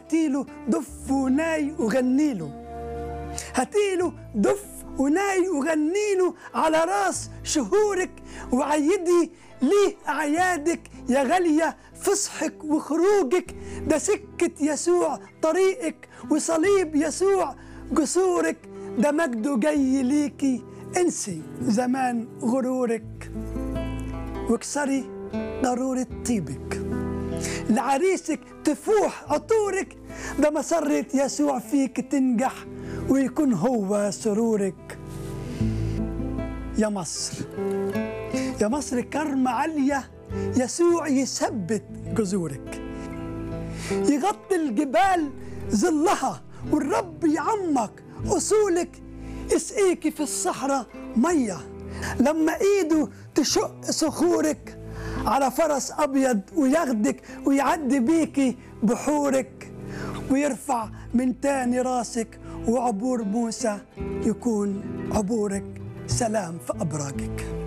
هاتيله دف وناي وغنيله هاتيله دف وناي وغنيله على راس شهورك وعيدي ليه أعيادك يا غالية فصحك وخروجك ده سكة يسوع طريقك وصليب يسوع جسورك ده مجده جاي ليكي انسي زمان غرورك واكسري ضرورة طيبك لعريسك تفوح عطورك ده مسرة يسوع فيك تنجح ويكون هو سرورك يا مصر يا مصر كرمة عالية يسوع يثبت جذورك يغطي الجبال ظلها والرب يعمق أصولك اسقيكي في الصحراء مية لما ايده تشق صخورك على فرس ابيض وياخدك ويعدي بيكي بحورك ويرفع من تاني راسك وعبور موسى يكون عبورك سلام في ابراجك